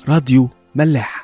راديو ملاح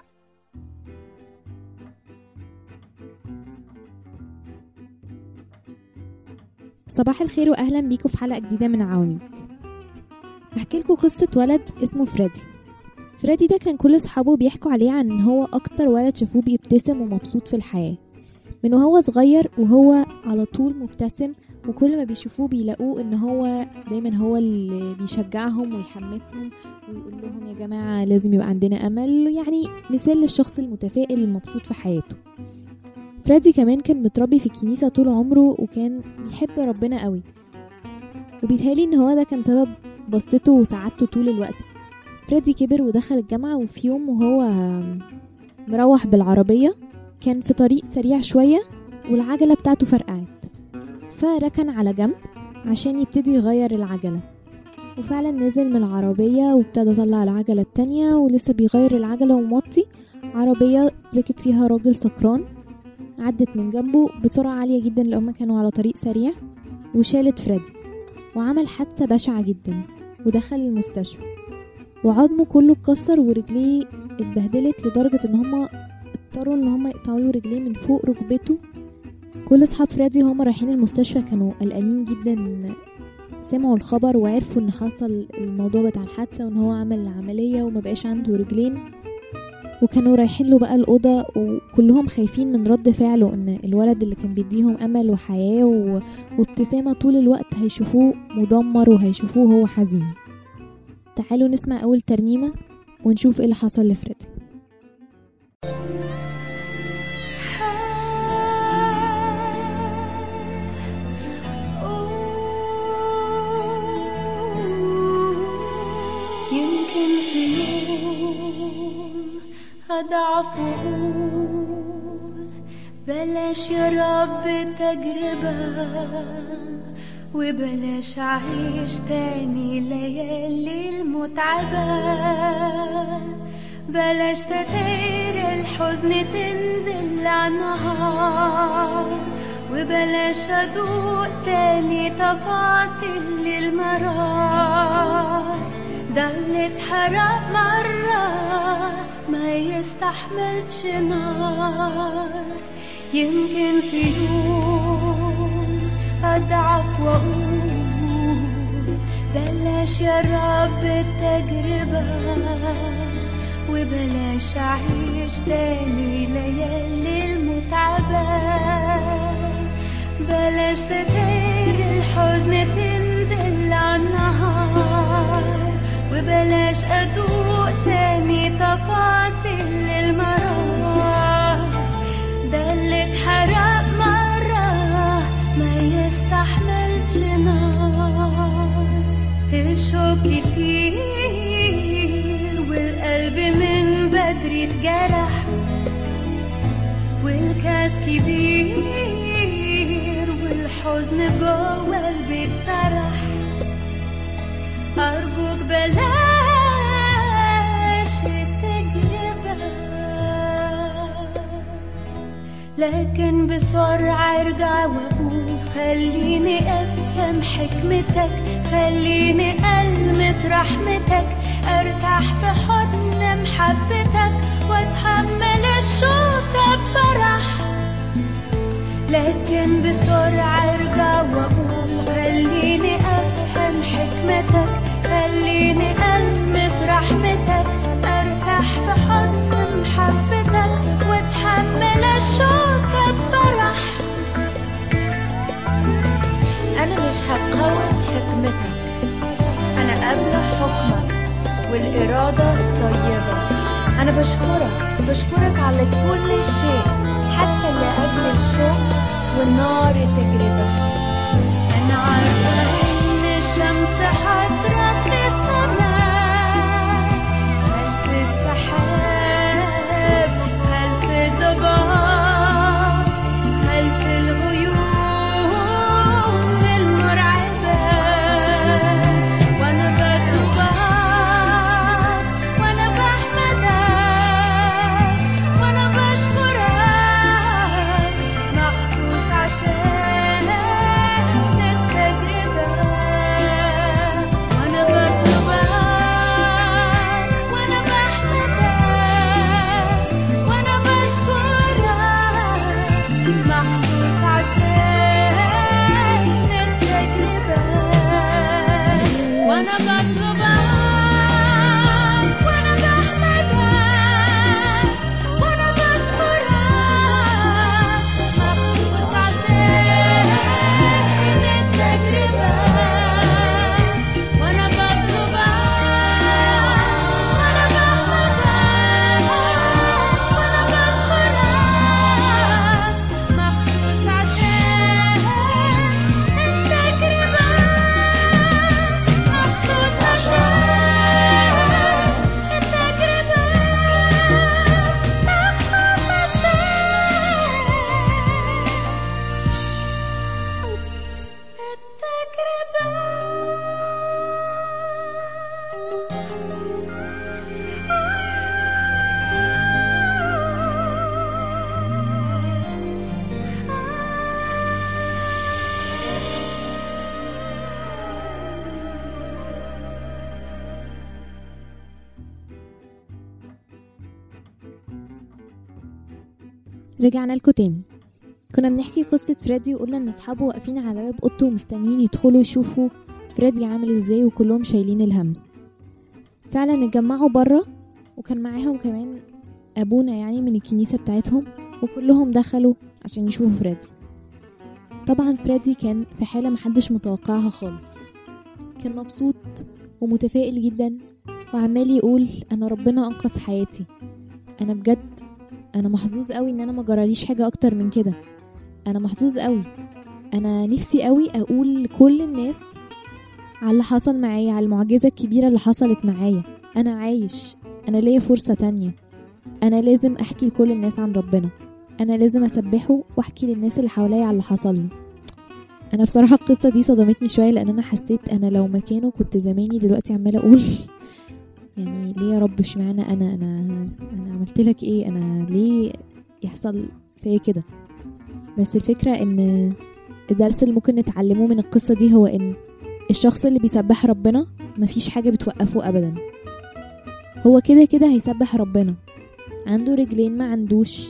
صباح الخير واهلا بيكم في حلقه جديده من عواميد هحكي لكم قصه ولد اسمه فريدي فريدي ده كان كل اصحابه بيحكوا عليه عن ان هو اكتر ولد شافوه بيبتسم ومبسوط في الحياه من وهو صغير وهو على طول مبتسم وكل ما بيشوفوه بيلاقوه ان هو دايما هو اللي بيشجعهم ويحمسهم ويقول لهم يا جماعه لازم يبقى عندنا امل يعني مثال للشخص المتفائل المبسوط في حياته فريدي كمان كان متربي في الكنيسة طول عمره وكان بيحب ربنا قوي وبيتهيألي ان هو ده كان سبب بسطته وسعادته طول الوقت فريدي كبر ودخل الجامعة وفي يوم وهو مروح بالعربية كان في طريق سريع شوية والعجلة بتاعته فرقعت فركن على جنب عشان يبتدي يغير العجلة وفعلا نزل من العربية وابتدى يطلع العجلة التانية ولسه بيغير العجلة وموطي عربية ركب فيها راجل سكران عدت من جنبه بسرعة عالية جدا لأن هما كانوا على طريق سريع وشالت فريدي وعمل حادثة بشعة جدا ودخل المستشفى وعظمه كله اتكسر ورجليه اتبهدلت لدرجة ان هما اضطروا ان هما يقطعوا له رجليه من فوق ركبته كل اصحاب فريدي هما رايحين المستشفى كانوا قلقانين جدا سمعوا الخبر وعرفوا ان حصل الموضوع بتاع الحادثة وان هو عمل العملية وما بقاش عنده رجلين وكانوا رايحين له بقى الأوضة وكلهم خايفين من رد فعله إن الولد اللي كان بيديهم أمل وحياة و... وابتسامة طول الوقت هيشوفوه مدمر وهيشوفوه هو حزين تعالوا نسمع أول ترنيمة ونشوف ايه اللي حصل لفريدي يمكن في يوم أضعف وأقول بلاش يا رب تجربة وبلاش أعيش تاني ليالي المتعبة بلاش ستاير الحزن تنزل على النهار وبلاش أدوق تاني تفاصيل المرار ده اللي اتحرق مرة ما يستحملش نار يمكن في يوم أضعف وأقول بلاش يا رب التجربة وبلاش أعيش تاني ليالي المتعبة بلاش ستاير الحزن تنزل على النهار وبلاش أدوق تاني تفاصيل المرار ده اللي اتحرق مرة ما يستحملش نار الشوق كتير والقلب من بدري اتجرح والكاس كبير والحزن جوه البيت سرح أرجوك بلاش التجربة لكن بسرعة ارجع واقول خليني افهم حكمتك خليني المس رحمتك ارتاح في حضن محبتك واتحمل الشوكة بفرح لكن بسرعة ارجع واقول خليني افهم حكمتك خليني المس رحمتك ارتاح في حضن محبتك واتحمل الشوكة بفرح أنا مش هقاوم حكمتك أنا قابلة حكمك والإرادة الطيبة أنا بشكرك بشكرك على كل شيء حتى لأجل الشوق والنار تجربة أنا عارفة إن الشمس هتروح في السماء خلف السحاب خلف الضباب خلف الغيوم المرعبة وأنا بطلبك وأنا بحمدك وأنا بشكرك مخصوص عشان التجربة رجعنا لكم تاني كنا بنحكي قصة فريدي وقلنا ان اصحابه واقفين على باب اوضته ومستنيين يدخلوا يشوفوا فريدي عامل ازاي وكلهم شايلين الهم فعلا اتجمعوا بره وكان معاهم كمان ابونا يعني من الكنيسة بتاعتهم وكلهم دخلوا عشان يشوفوا فريدي طبعا فريدي كان في حالة محدش متوقعها خالص كان مبسوط ومتفائل جدا وعمال يقول انا ربنا انقذ حياتي انا بجد انا محظوظ قوي ان انا ما جراليش حاجه اكتر من كده انا محظوظ قوي انا نفسي قوي اقول لكل الناس على اللي حصل معايا على المعجزه الكبيره اللي حصلت معايا انا عايش انا ليا فرصه تانية انا لازم احكي لكل الناس عن ربنا انا لازم اسبحه واحكي للناس اللي حواليا على اللي حصل لي انا بصراحه القصه دي صدمتني شويه لان انا حسيت انا لو مكانه كنت زماني دلوقتي عماله اقول يعني ليه يا رب اشمعنى انا انا انا عملت لك ايه انا ليه يحصل فيا كده بس الفكره ان الدرس اللي ممكن نتعلمه من القصه دي هو ان الشخص اللي بيسبح ربنا مفيش حاجه بتوقفه ابدا هو كده كده هيسبح ربنا عنده رجلين ما عندوش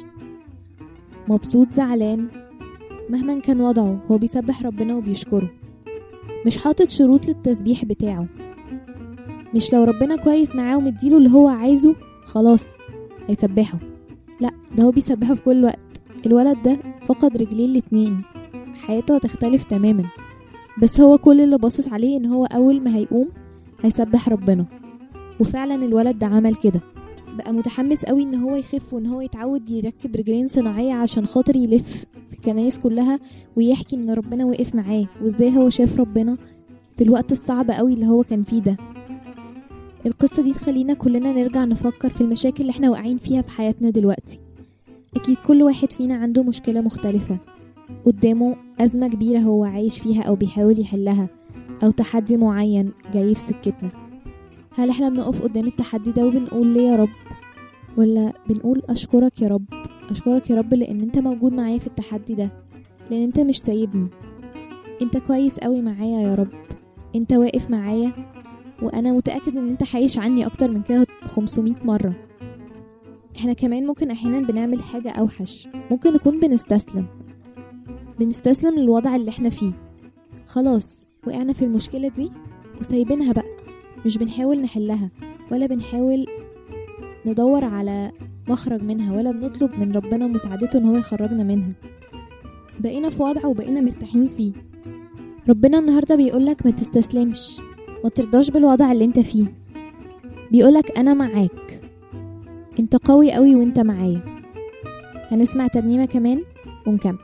مبسوط زعلان مهما كان وضعه هو بيسبح ربنا وبيشكره مش حاطط شروط للتسبيح بتاعه مش لو ربنا كويس معاه ومديله اللي هو عايزه خلاص هيسبحه لا ده هو بيسبحه في كل وقت الولد ده فقد رجليه الاتنين حياته هتختلف تماما بس هو كل اللي باصص عليه ان هو اول ما هيقوم هيسبح ربنا وفعلا الولد ده عمل كده بقى متحمس قوي ان هو يخف وان هو يتعود يركب رجلين صناعية عشان خاطر يلف في الكنايس كلها ويحكي ان ربنا وقف معاه وازاي هو شاف ربنا في الوقت الصعب قوي اللي هو كان فيه ده القصة دي تخلينا كلنا نرجع نفكر في المشاكل اللي احنا واقعين فيها في حياتنا دلوقتي أكيد كل واحد فينا عنده مشكلة مختلفة قدامه أزمة كبيرة هو عايش فيها أو بيحاول يحلها أو تحدي معين جاي في سكتنا هل احنا بنقف قدام التحدي ده وبنقول ليه يا رب ولا بنقول أشكرك يا رب أشكرك يا رب لأن انت موجود معايا في التحدي ده لأن انت مش سايبني انت كويس قوي معايا يا رب انت واقف معايا وانا متاكد ان انت حايش عني اكتر من كده 500 مره احنا كمان ممكن احيانا بنعمل حاجه اوحش ممكن نكون بنستسلم بنستسلم للوضع اللي احنا فيه خلاص وقعنا في المشكله دي وسايبينها بقى مش بنحاول نحلها ولا بنحاول ندور على مخرج منها ولا بنطلب من ربنا مساعدته ان هو يخرجنا منها بقينا في وضع وبقينا مرتاحين فيه ربنا النهارده بيقولك ما تستسلمش ما ترضاش بالوضع اللي انت فيه بيقولك انا معاك انت قوي قوي وانت معايا هنسمع ترنيمة كمان ونكمل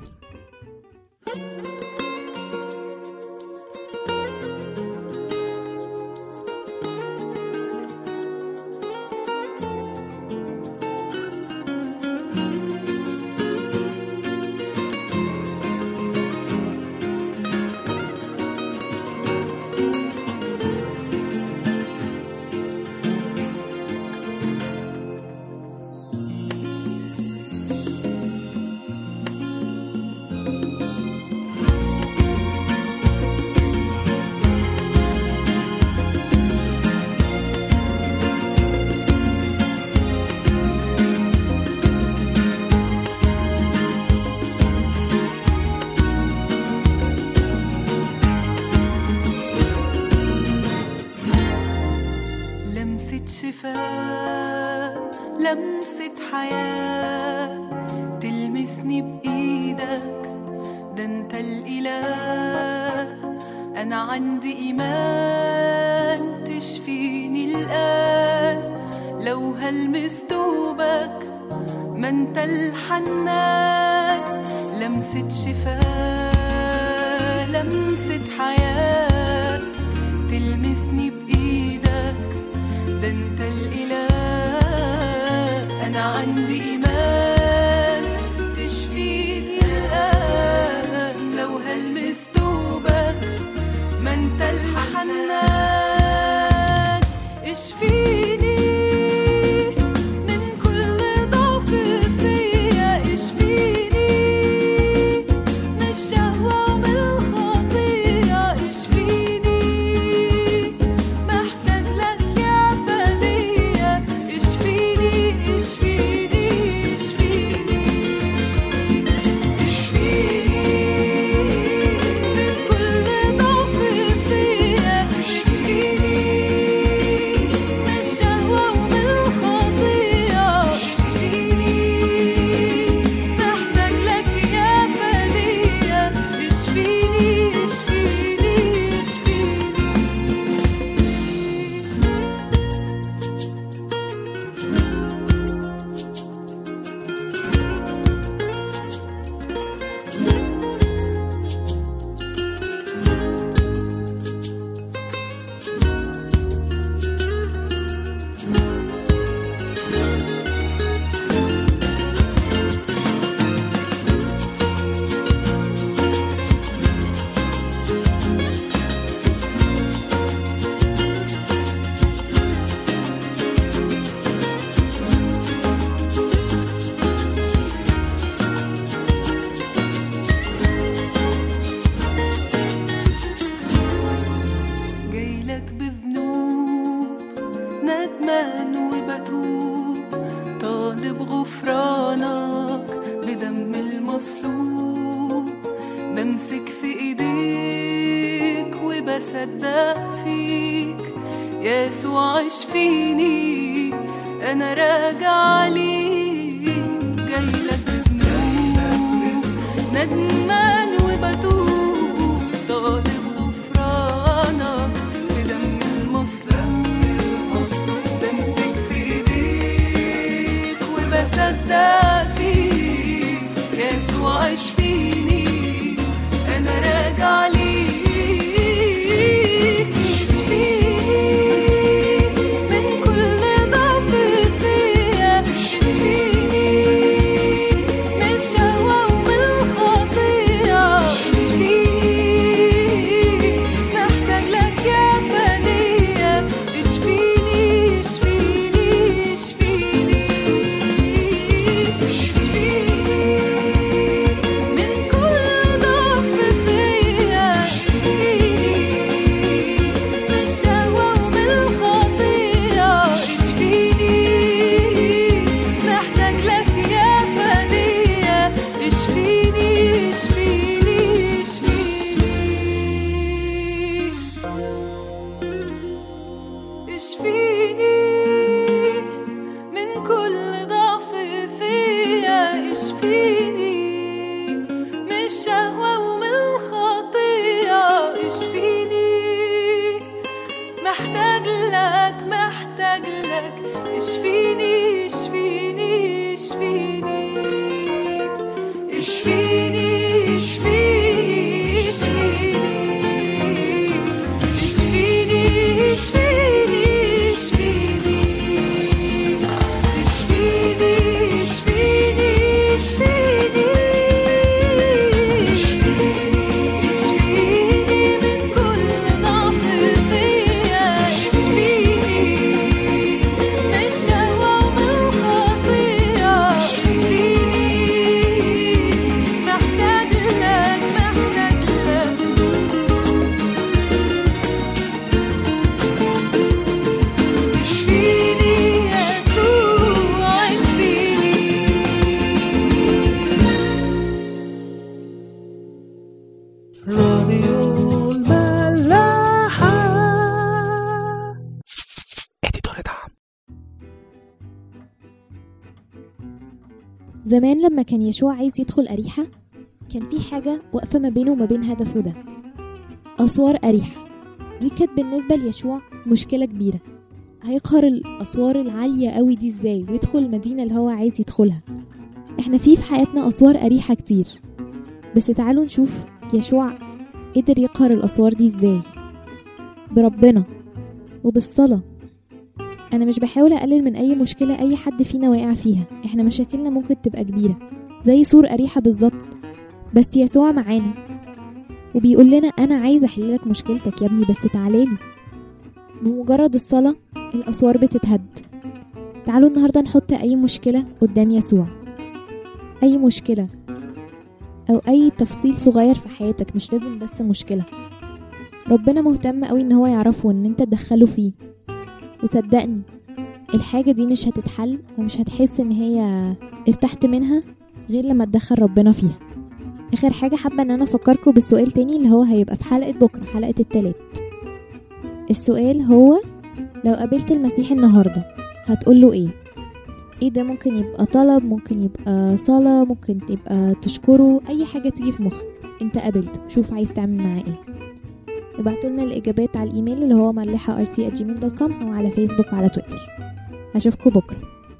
لمسة شفاء لمسة حياة تلمسني بإيدك ده انت الإله أنا عندي إيمان تشفيني الآن لو هلمس دوبك ما انت الحنان لمسة شفاء لمسة حياة تلمسني بإيدك ده انت الإله أنا عندي إيمان تشفيني الآن لو هلمس دوبك ما انت الحنان اشفيني من كل ضعف فيا اشفيني من الشهوة ومن الخطية اشفيني محتاج لك يا فدية اشفيني اشفيني اشفيني المصلوب بمسك في ايديك وبصدق فيك يسوع اشفيني انا راجع ليك جاي لك بذنوب ندمان وبتوب طالب غفرانك بدم المصلوب بمسك في ايديك وبصدق فيك يسوع اشفيني انا راجع ليك اشفيني من كل ضعف فيا اشفيني من الشهوة ومن الخطية اشفيني محتاج لك يا فدية اشفيني اشفيني اشفيني اشفيني من كل ضعف فيا اشفيني من الشهوة ومن الخطية اشفيني محتاج لك يا فدية اشفيني اشفيني اشفيني اشفيني من كل ضعف فيا اشفيني من الشهوة ومن الخطية اشفيني محتاج لك محتاج لك اشفيني اشفيني اشفيني اشفيني اشفيني اشفيني اشفيني اشفيني اشفيني اشفيني اشفيني اشفيني اشفيني من كل ضعف فيا اشفيني من الشهوة ومن الخطية اشفيني محتاج لك محتاج لك اشفيني يسوع اشفيني راديو الملاحة اديتور دعم زمان لما كان يشوع عايز يدخل أريحة كان في حاجة واقفة ما بينه وما بين هدفه ده أسوار أريحة دي كانت بالنسبة ليشوع مشكلة كبيرة هيقهر الأسوار العالية قوي دي ازاي ويدخل المدينة اللي هو عايز يدخلها احنا في في حياتنا أسوار أريحة كتير بس تعالوا نشوف يشوع قدر يقهر الأسوار دي ازاي بربنا وبالصلاة أنا مش بحاول أقلل من أي مشكلة أي حد فينا واقع فيها إحنا مشاكلنا ممكن تبقى كبيرة زي سور أريحة بالظبط بس يسوع معانا وبيقول لنا أنا عايز أحل لك مشكلتك يا ابني بس تعالالي بمجرد الصلاة الأسوار بتتهد تعالوا النهاردة نحط أي مشكلة قدام يسوع أي مشكلة أو أي تفصيل صغير في حياتك مش لازم بس مشكلة ربنا مهتم قوي ان هو يعرفه ان انت تدخله فيه وصدقني الحاجة دي مش هتتحل ومش هتحس ان هي ارتحت منها غير لما تدخل ربنا فيها اخر حاجة حابة ان انا افكركم بالسؤال تاني اللي هو هيبقى في حلقة بكرة حلقة التلات السؤال هو لو قابلت المسيح النهاردة هتقوله ايه ايه ده ممكن يبقى طلب ممكن يبقى صلاة ممكن تبقى تشكره اي حاجة تيجي في مخك انت قابلته شوف عايز تعمل معاه ايه ابعتوا لنا الاجابات على الايميل اللي هو ملحة rt@gmail.com او على فيسبوك وعلى تويتر اشوفكم بكره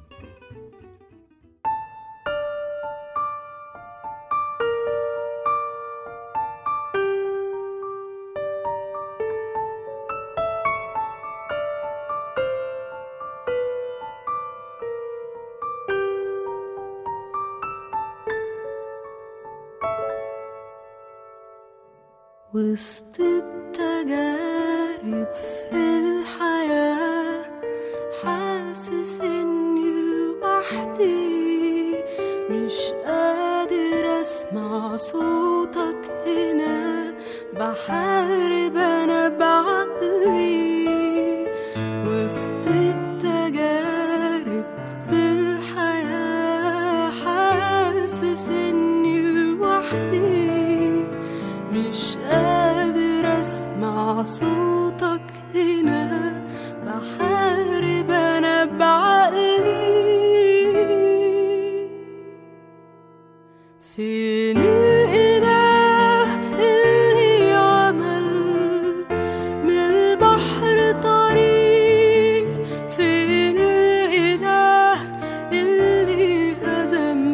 وسط التجارب في الحياة حاسس اني لوحدي مش قادر اسمع صوتك هنا بحارب انا بعقلي وسط التجارب في الحياة حاسس اني بسمع صوتك هنا بحارب أنا بعقلي فين الإله اللي عمل من البحر طريق فين الإله اللي هزم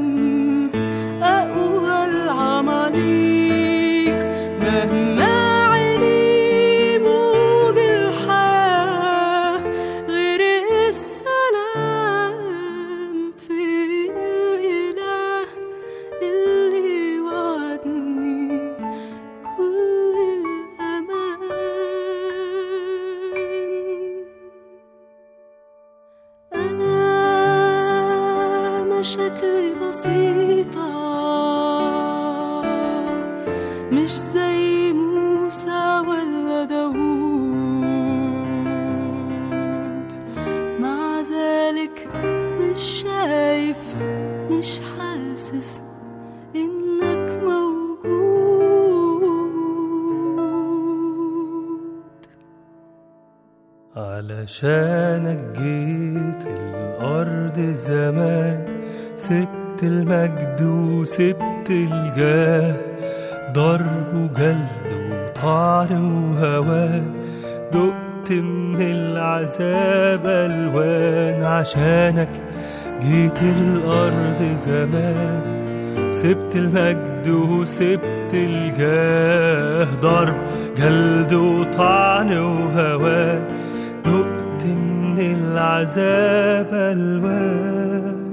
أقوى العماليق مهما علي موج الحياة غرق السلام فين الإله اللي وعدني كل الأمان أنا مشاكلي بسيطة مش زي موسى ولا داوود مع ذلك مش شايف مش حاسس إنك موجود علشانك جيت الأرض زمان سبت المجد وسبت الجاه ضرب وجلد وطعن وهوان دقت من العذاب ألوان عشانك جيت الأرض زمان سبت المجد وسبت الجاه ضرب جلد وطعن وهوان دقت من العذاب ألوان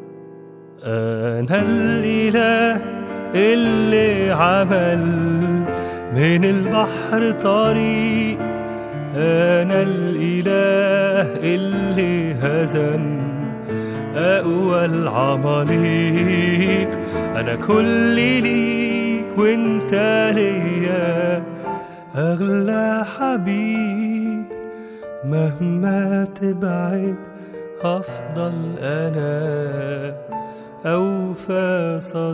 أنا الإله اللي عمل من البحر طريق أنا الإله اللي هزم أقوى العماليق أنا كل ليك وانت ليا أغلى حبيب مهما تبعد هفضل أنا أوفى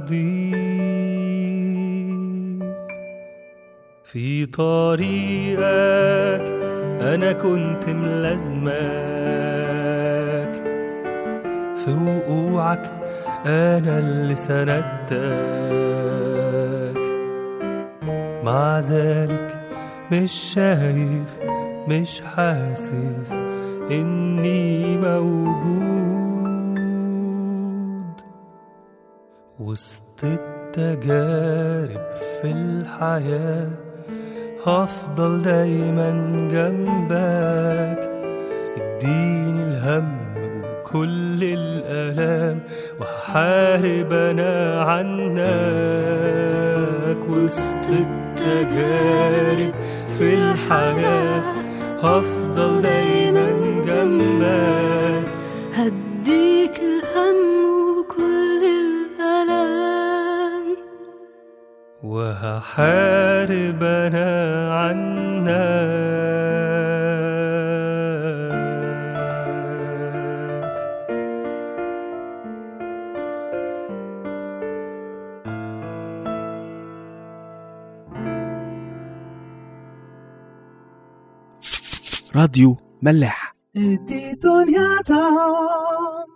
صديق في طريقك أنا كنت ملازمك في وقوعك أنا اللي سندتك مع ذلك مش شايف مش حاسس إني موجود وسط التجارب في الحياة هفضل دايما جنبك اديني الهم وكل الآلام وهحارب أنا عنك وسط التجارب في الحياة هفضل دايما جنبك هديك الهم وكل الألام وهحارب أنا عنك راديو ملاح ادي دنيا طعم